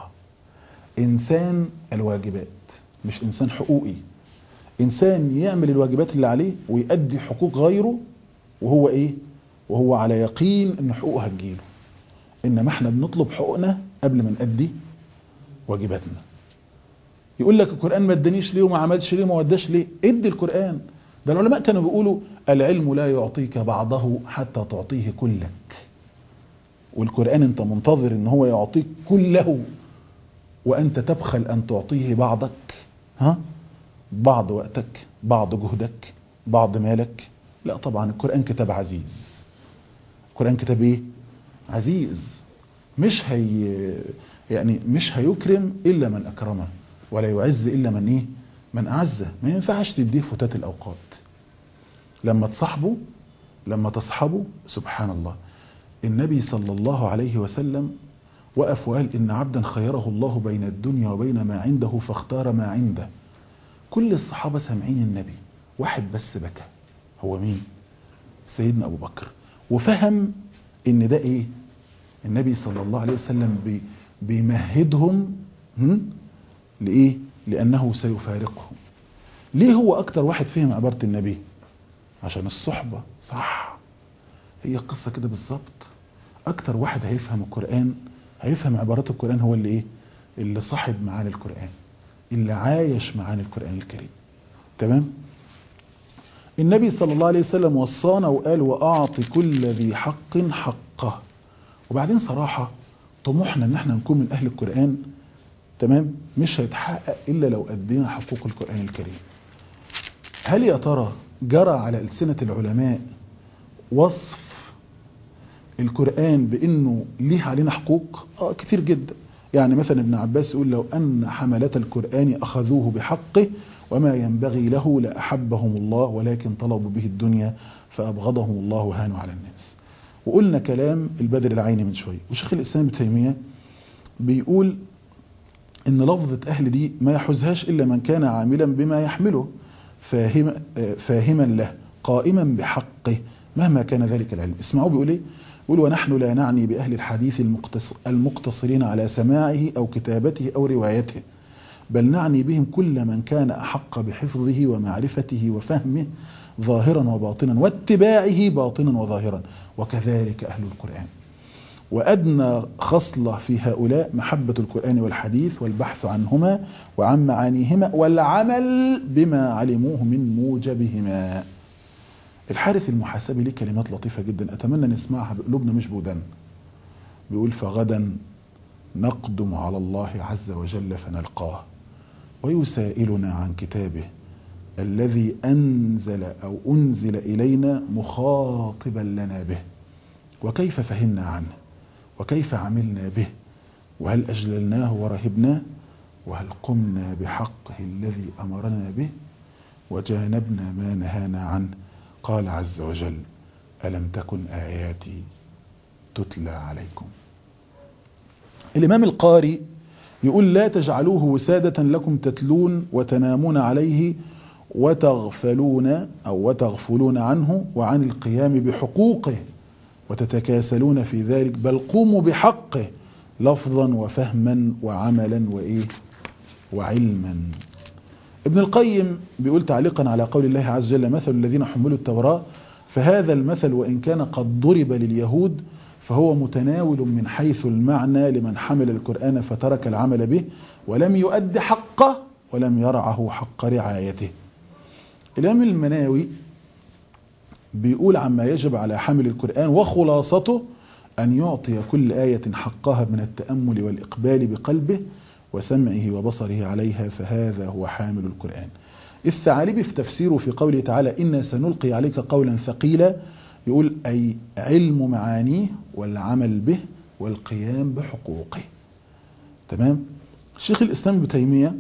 [SPEAKER 1] إنسان الواجبات مش إنسان حقوقي إنسان يعمل الواجبات اللي عليه ويؤدي حقوق غيره وهو إيه وهو على يقين إن حقوقه هتجيله إنما إحنا بنطلب حقوقنا قبل ما نأدي واجباتنا يقول لك القرآن ما ادانيش ليه وما عملش ليه وما وداش ليه ادي القرآن ده العلماء كانوا بيقولوا العلم لا يعطيك بعضه حتى تعطيه كلك والقرآن انت منتظر ان هو يعطيك كله وانت تبخل ان تعطيه بعضك ها بعض وقتك بعض جهدك بعض مالك لا طبعا القرآن كتاب عزيز القرآن كتاب ايه عزيز مش هي يعني مش هيكرم الا من اكرمه ولا يعز الا من ايه من اعزه ما ينفعش تديه فتات الاوقات لما تصاحبه لما تصحبه سبحان الله النبي صلى الله عليه وسلم وقف وقال ان عبدا خيره الله بين الدنيا وبين ما عنده فاختار ما عنده كل الصحابة سامعين النبي واحد بس بكى هو مين سيدنا ابو بكر وفهم ان ده ايه النبي صلى الله عليه وسلم بي بيمهدهم لإيه؟ لأنه سيفارقهم ليه هو أكتر واحد فهم عبارة النبي عشان الصحبة صح هي قصة كده بالظبط أكتر واحد هيفهم القرآن هيفهم عبارات القرآن هو اللي إيه اللي صاحب معاني القرآن اللي عايش معاني القرآن الكريم تمام النبي صلى الله عليه وسلم وصانا وقال وأعطي كل ذي حق حقه وبعدين صراحة طموحنا ان احنا نكون من اهل القرآن تمام مش هيتحقق الا لو ادينا حقوق القرآن الكريم هل يا ترى جرى على ألسنة العلماء وصف القرآن بانه ليه علينا حقوق اه كتير جدا يعني مثلا ابن عباس يقول لو ان حملة القرآن اخذوه بحقه وما ينبغي له لأحبهم الله ولكن طلبوا به الدنيا فأبغضهم الله وهانوا على الناس وقلنا كلام البدر العيني من شوية وشيخ الإسلام ابن تيمية بيقول إن لفظة أهل دي ما يحوزهاش إلا من كان عاملا بما يحمله فاهم فاهما له قائما بحقه مهما كان ذلك العلم اسمعوا بيقول ايه يقول ونحن لا نعني بأهل الحديث المقتصرين على سماعه أو كتابته أو روايته بل نعني بهم كل من كان أحق بحفظه ومعرفته وفهمه ظاهرا وباطنا واتباعه باطنا وظاهرا وكذلك أهل القرآن وأدنى خصلة في هؤلاء محبة القرآن والحديث والبحث عنهما وعن معانيهما والعمل بما علموه من موجبهما الحارث المحاسبي ليه كلمات لطيفة جدا أتمنى نسمعها بقلوبنا مش بودان بيقول فغدا نقدم على الله عز وجل فنلقاه ويسائلنا عن كتابه الذي أنزل أو أنزل إلينا مخاطبا لنا به وكيف فهمنا عنه وكيف عملنا به وهل أجللناه ورهبناه وهل قمنا بحقه الذي أمرنا به وجانبنا ما نهانا عنه قال عز وجل ألم تكن آياتي تتلى عليكم الإمام القاري يقول لا تجعلوه وسادة لكم تتلون وتنامون عليه وتغفلون أو وتغفلون عنه وعن القيام بحقوقه وتتكاسلون في ذلك بل قوموا بحقه لفظا وفهما وعملا وإيه وعلما ابن القيم بيقول تعليقا على قول الله عز وجل مثل الذين حملوا التوراة فهذا المثل وإن كان قد ضرب لليهود فهو متناول من حيث المعنى لمن حمل القرآن فترك العمل به ولم يؤد حقه ولم يرعه حق رعايته الإمام المناوي بيقول عما يجب على حامل القرآن وخلاصته أن يعطي كل آية حقها من التأمل والإقبال بقلبه وسمعه وبصره عليها فهذا هو حامل القرآن الثعالبي في تفسيره في قوله تعالى إنا سنلقي عليك قولا ثقيلا يقول أي علم معانيه والعمل به والقيام بحقوقه تمام شيخ الإسلام ابن تيمية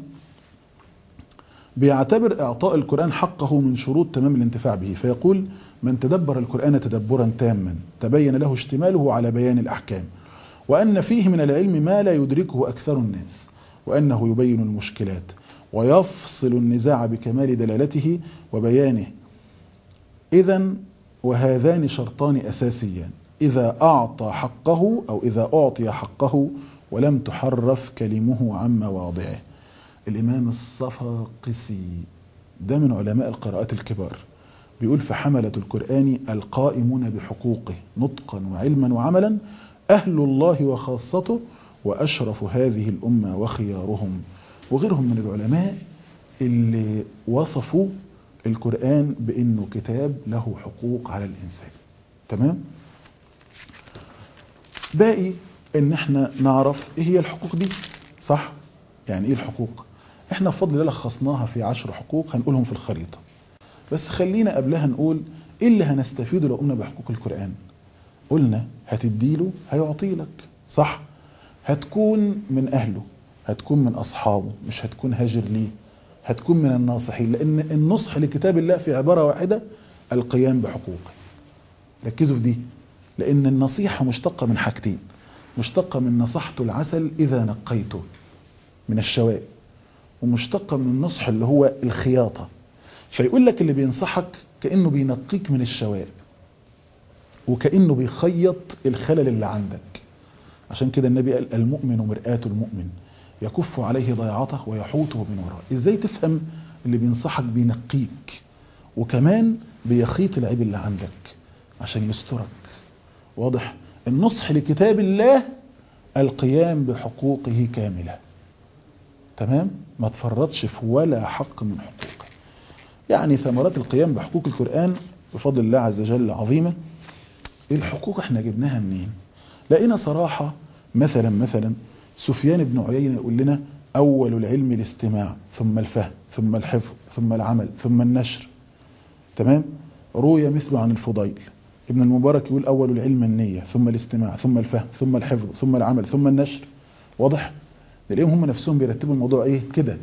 [SPEAKER 1] بيعتبر إعطاء القرآن حقه من شروط تمام الانتفاع به فيقول من تدبر القرآن تدبرا تاما تبين له اشتماله على بيان الأحكام وأن فيه من العلم ما لا يدركه أكثر الناس وأنه يبين المشكلات ويفصل النزاع بكمال دلالته وبيانه إذا وهذان شرطان أساسيان إذا أعطى حقه أو إذا أعطي حقه ولم تحرف كلمه عن مواضعه الإمام الصفاقسي ده من علماء القراءات الكبار بيقول فحملة القرآن القائمون بحقوقه نطقا وعلما وعملا أهل الله وخاصته وأشرف هذه الأمة وخيارهم وغيرهم من العلماء اللي وصفوا القرآن بأنه كتاب له حقوق على الإنسان تمام باقي ان احنا نعرف ايه هي الحقوق دي صح يعني ايه الحقوق احنا بفضل الله لخصناها في عشر حقوق هنقولهم في الخريطة بس خلينا قبلها نقول ايه اللي هنستفيده لو قلنا بحقوق القرآن قلنا هتديله هيعطي لك صح هتكون من اهله هتكون من اصحابه مش هتكون هاجر ليه هتكون من الناصحين لان النصح لكتاب الله في عبارة واحدة القيام بحقوقه ركزوا في دي لان النصيحة مشتقة من حاجتين مشتقة من نصحت العسل اذا نقيته من الشوائب ومشتقة من النصح اللي هو الخياطة فيقول لك اللي بينصحك كأنه بينقيك من الشوائب وكأنه بيخيط الخلل اللي عندك عشان كده النبي قال المؤمن مرآة المؤمن يكف عليه ضياعته ويحوطه من ورائه ازاي تفهم اللي بينصحك بينقيك وكمان بيخيط العيب اللي عندك عشان يسترك واضح النصح لكتاب الله القيام بحقوقه كاملة تمام ما تفرطش في ولا حق من حقوقه يعني ثمرات القيام بحقوق القرآن بفضل الله عز وجل عظيمة الحقوق احنا جبناها منين لقينا صراحة مثلا مثلا سفيان بن عيينة يقول لنا أول العلم الاستماع ثم الفهم ثم الحفظ ثم العمل ثم النشر تمام روي مثله عن الفضيل ابن المبارك يقول أول العلم النية ثم الاستماع ثم الفهم ثم الحفظ ثم العمل ثم النشر واضح نلاقيهم هم نفسهم بيرتبوا الموضوع ايه كده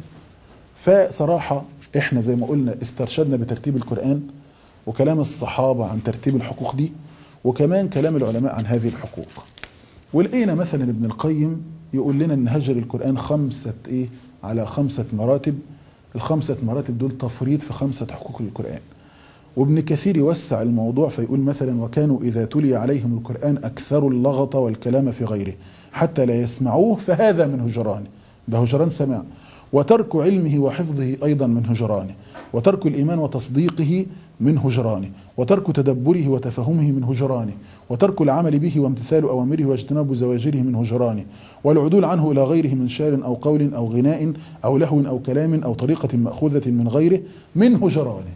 [SPEAKER 1] فصراحة احنا زي ما قلنا استرشدنا بترتيب القرآن وكلام الصحابة عن ترتيب الحقوق دي وكمان كلام العلماء عن هذه الحقوق ولقينا مثلا ابن القيم يقول لنا ان هجر القرآن خمسة ايه على خمسة مراتب الخمسة مراتب دول تفريط في خمسة حقوق القرآن وابن كثير يوسع الموضوع فيقول مثلا وكانوا إذا تلي عليهم القرآن أكثروا اللغط والكلام في غيره حتى لا يسمعوه فهذا من هجرانه ده هجران سماع وترك علمه وحفظه أيضا من هجرانه وترك الإيمان وتصديقه من هجرانه وترك تدبره وتفهمه من هجرانه وترك العمل به وامتثال أوامره واجتناب زواجره من هجرانه والعدول عنه إلى غيره من شعر أو قول أو غناء أو لهو أو كلام أو طريقة مأخوذة من غيره من هجرانه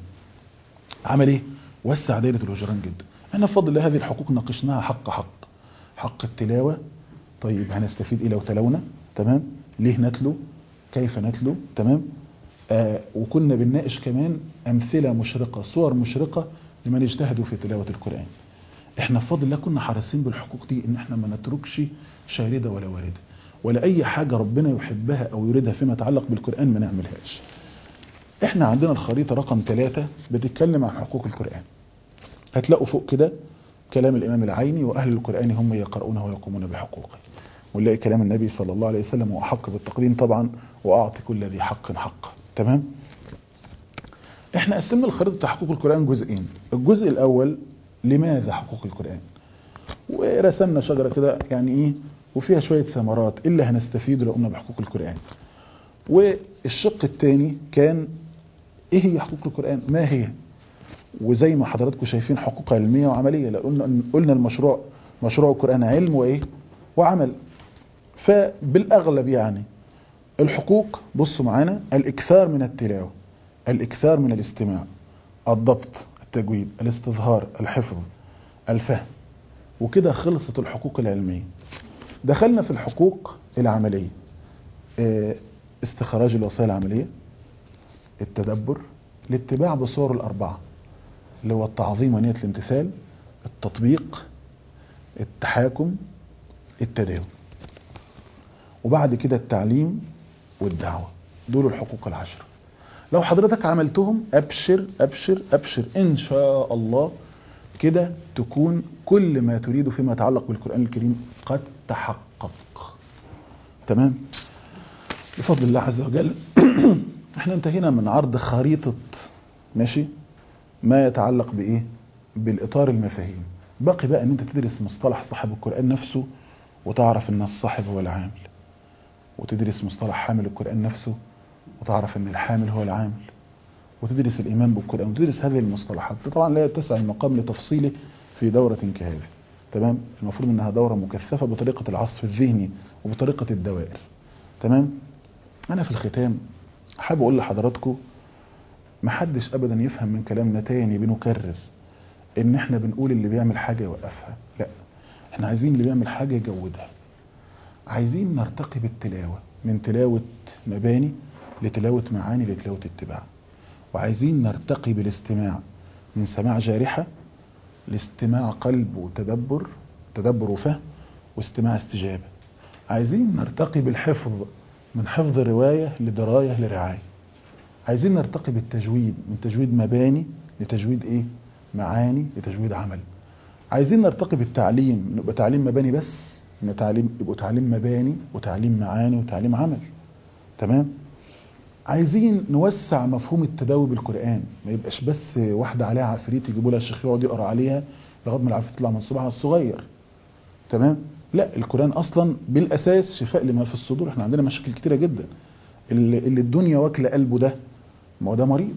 [SPEAKER 1] عمل ايه وسع دائرة الهجران جدا احنا بفضل الله هذه الحقوق ناقشناها حق حق حق التلاوة طيب هنستفيد ايه لو تلونا تمام ليه نتلو كيف نتلو تمام آه وكنا بنناقش كمان امثلة مشرقة صور مشرقة لمن اجتهدوا في تلاوة القرآن احنا بفضل الله كنا حريصين بالحقوق دي ان احنا ما نتركش شاردة ولا واردة ولا اي حاجة ربنا يحبها او يريدها فيما يتعلق بالقرآن ما نعملهاش احنا عندنا الخريطة رقم ثلاثة بتتكلم عن حقوق القرآن هتلاقوا فوق كده كلام الإمام العيني وأهل القرآن هم يقرؤونه ويقومون بحقوقه ونلاقي كلام النبي صلى الله عليه وسلم وأحق بالتقديم طبعا وأعطي كل ذي حق حقه تمام احنا قسمنا الخريطة حقوق القرآن جزئين الجزء الأول لماذا حقوق القرآن ورسمنا شجرة كده يعني ايه وفيها شوية ثمرات إلا هنستفيد لو قمنا بحقوق القرآن والشق الثاني كان ايه هي حقوق القرآن ما هي وزي ما حضراتكم شايفين حقوق علمية وعملية لأن قلنا المشروع مشروع القرآن علم وإيه وعمل فبالأغلب يعني الحقوق بصوا معانا الإكثار من التلاوة الإكثار من الاستماع الضبط التجويد الاستظهار الحفظ الفهم وكده خلصت الحقوق العلمية دخلنا في الحقوق العملية استخراج الوصايا العملية التدبر الاتباع بصور الأربعة اللي هو التعظيم ونية الامتثال التطبيق التحاكم التداوم وبعد كده التعليم والدعوة دول الحقوق العشرة لو حضرتك عملتهم أبشر أبشر أبشر إن شاء الله كده تكون كل ما تريد فيما يتعلق بالقرآن الكريم قد تحقق تمام بفضل الله عز وجل احنا انتهينا من عرض خريطة ماشي ما يتعلق بايه بالاطار المفاهيم باقي بقى ان انت تدرس مصطلح صاحب القرآن نفسه وتعرف ان الصاحب هو العامل وتدرس مصطلح حامل القرآن نفسه وتعرف ان الحامل هو العامل وتدرس الايمان بالقرآن وتدرس هذه المصطلحات طبعا لا يتسع المقام لتفصيله في دورة كهذه تمام المفروض انها دورة مكثفة بطريقة العصف الذهني وبطريقة الدوائر تمام انا في الختام حابب اقول لحضراتكم محدش ابدا يفهم من كلامنا تاني بنكرر ان احنا بنقول اللي بيعمل حاجة يوقفها لا احنا عايزين اللي بيعمل حاجة يجودها عايزين نرتقي بالتلاوة من تلاوة مباني لتلاوة معاني لتلاوة اتباع وعايزين نرتقي بالاستماع من سماع جارحة لاستماع قلب وتدبر تدبر وفهم واستماع استجابة عايزين نرتقي بالحفظ من حفظ رواية لدراية لرعاية عايزين نرتقي بالتجويد من تجويد مباني لتجويد ايه معاني لتجويد عمل عايزين نرتقي بالتعليم نبقى تعليم مباني بس يبقى تعليم يبقى تعليم مباني وتعليم معاني وتعليم عمل تمام عايزين نوسع مفهوم التداوي بالقرآن ما يبقاش بس واحدة عليها عفريت يجيبوا لها الشيخ يقعد يقرا عليها لغايه ما العفريت يطلع من صباعها الصغير تمام لا القرآن اصلا بالاساس شفاء لما في الصدور احنا عندنا مشاكل كتيره جدا اللي, اللي الدنيا واكله قلبه ده ما هو ده مريض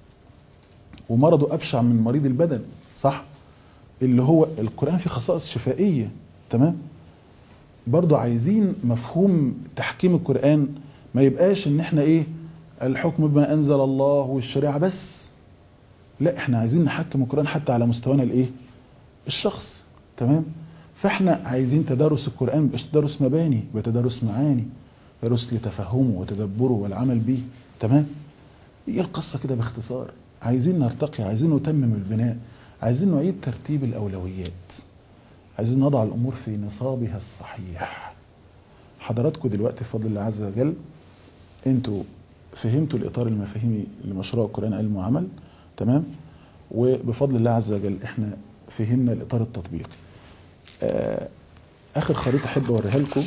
[SPEAKER 1] ومرضه ابشع من مريض البدن صح اللي هو القرآن فيه خصائص شفائيه تمام برضو عايزين مفهوم تحكيم القرآن ما يبقاش ان احنا ايه الحكم بما انزل الله والشريعة بس لا احنا عايزين نحكم القرآن حتى على مستوانا الايه الشخص تمام فاحنا عايزين تدارس القرآن مش تدارس مباني بتدارس معاني تدارس لتفهمه وتدبره والعمل به تمام هي القصة كده باختصار عايزين نرتقي عايزين نتمم البناء عايزين نعيد ترتيب الأولويات عايزين نضع الأمور في نصابها الصحيح حضراتكم دلوقتي بفضل الله عز وجل انتوا فهمتوا الإطار المفاهيمي لمشروع القرآن علم وعمل تمام وبفضل الله عز وجل احنا فهمنا الإطار التطبيقي آخر خريطة أحب أوريها لكم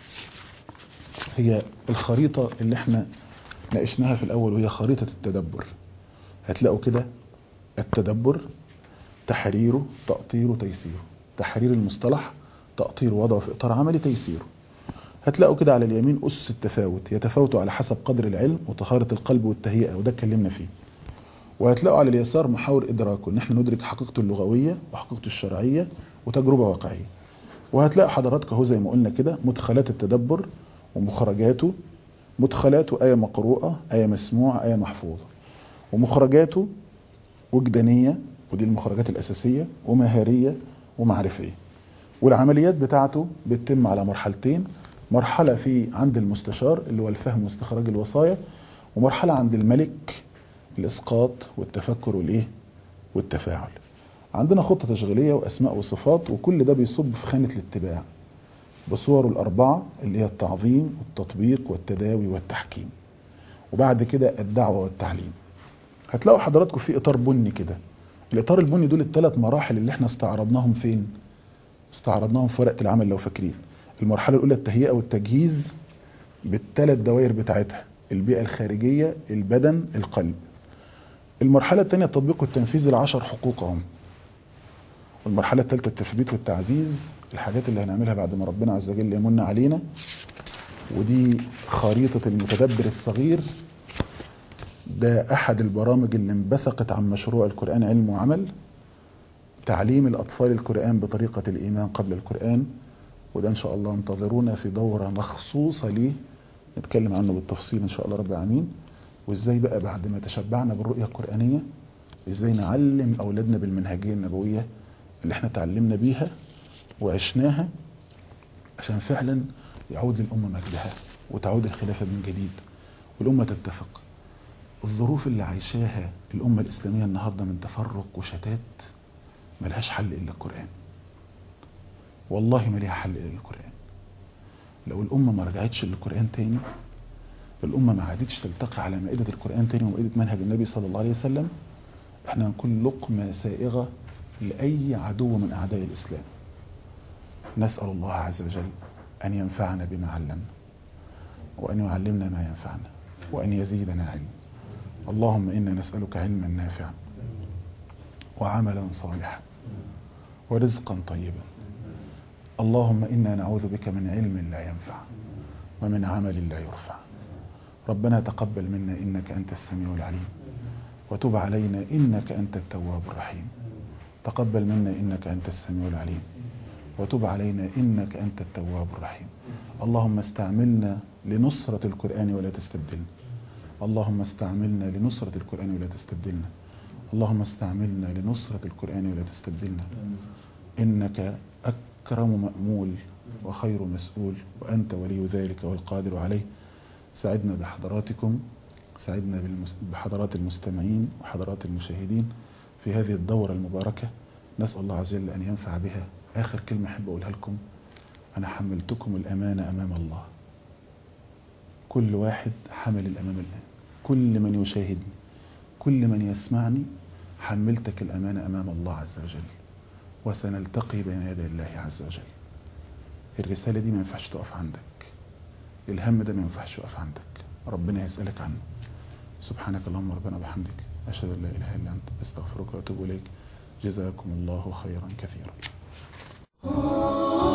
[SPEAKER 1] هي الخريطة اللي احنا ناقشناها في الأول وهي خريطة التدبر هتلاقوا كده التدبر تحريره تأطيره تيسيره تحرير المصطلح تأطير وضعه في إطار عملي تيسيره هتلاقوا كده على اليمين أسس التفاوت يتفاوتوا على حسب قدر العلم وطهارة القلب والتهيئة وده اتكلمنا فيه وهتلاقوا على اليسار محاور إدراكه إن احنا ندرك حقيقته اللغوية وحقيقته الشرعية وتجربة واقعية وهتلاقوا حضراتك اهو زي ما قلنا كده مدخلات التدبر ومخرجاته مدخلاته آية مقروءة آية مسموعة آية محفوظة ومخرجاته وجدانية ودي المخرجات الأساسية ومهارية ومعرفية والعمليات بتاعته بتتم على مرحلتين مرحلة في عند المستشار اللي هو الفهم واستخراج الوصايا ومرحلة عند الملك الإسقاط والتفكر والإيه والتفاعل عندنا خطة تشغيلية وأسماء وصفات وكل ده بيصب في خانة الاتباع بصوره الأربعة اللي هي التعظيم والتطبيق والتداوي والتحكيم وبعد كده الدعوة والتعليم هتلاقوا حضراتكم في اطار بني كده الاطار البني دول الثلاث مراحل اللي احنا استعرضناهم فين استعرضناهم في ورقه العمل لو فاكرين المرحله الاولى التهيئه والتجهيز بالثلاث دوائر بتاعتها البيئه الخارجيه البدن القلب المرحله الثانيه التطبيق والتنفيذ العشر حقوقهم والمرحله الثالثه التثبيت والتعزيز الحاجات اللي هنعملها بعد ما ربنا عز وجل يمن علينا ودي خريطه المتدبر الصغير ده احد البرامج اللي انبثقت عن مشروع القرآن علم وعمل تعليم الاطفال القرآن بطريقة الايمان قبل القرآن وده ان شاء الله انتظرونا في دورة مخصوصة ليه نتكلم عنه بالتفصيل ان شاء الله رب العالمين وازاي بقى بعد ما تشبعنا بالرؤية القرآنية ازاي نعلم اولادنا بالمنهجية النبوية اللي احنا تعلمنا بيها وعشناها عشان فعلا يعود للأمة مجدها وتعود الخلافة من جديد والأمة تتفق الظروف اللي عايشاها الأمة الإسلامية النهاردة من تفرق وشتات ملهاش حل إلا القرآن والله ما ليها حل إلا القرآن لو الأمة ما رجعتش للقرآن تاني الأمة ما عادتش تلتقي على مائدة القرآن تاني ومائدة منهج النبي صلى الله عليه وسلم احنا هنكون لقمة سائغة لأي عدو من أعداء الإسلام نسأل الله عز وجل أن ينفعنا بما علمنا وأن يعلمنا ما ينفعنا وأن يزيدنا علم اللهم إنا نسألك علما نافعا وعملا صالحا ورزقا طيبا اللهم إنا نعوذ بك من علم لا ينفع ومن عمل لا يرفع ربنا تقبل منا إنك أنت السميع العليم وتب علينا إنك أنت التواب الرحيم تقبل منا إنك أنت السميع العليم وتب علينا إنك أنت التواب الرحيم اللهم استعملنا لنصرة القرآن ولا تستبدلنا اللهم استعملنا لنصرة القرآن ولا تستبدلنا اللهم استعملنا لنصرة القرآن ولا تستبدلنا إنك أكرم مأمول وخير مسؤول وأنت ولي ذلك والقادر عليه سعدنا بحضراتكم سعدنا بحضرات المستمعين وحضرات المشاهدين في هذه الدورة المباركة نسأل الله عز وجل أن ينفع بها آخر كلمة أحب أقولها لكم أنا حملتكم الأمانة أمام الله كل واحد حمل الأمانة الآن كل من يشاهدني كل من يسمعني حملتك الأمانة أمام الله عز وجل وسنلتقي بين يدي الله عز وجل الرسالة دي ما ينفعش تقف عندك الهم ده ما ينفعش يقف عندك ربنا يسألك عنه سبحانك اللهم ربنا وبحمدك أشهد أن لا إله إلا أنت أستغفرك وأتوب إليك جزاكم الله خيرا كثيرا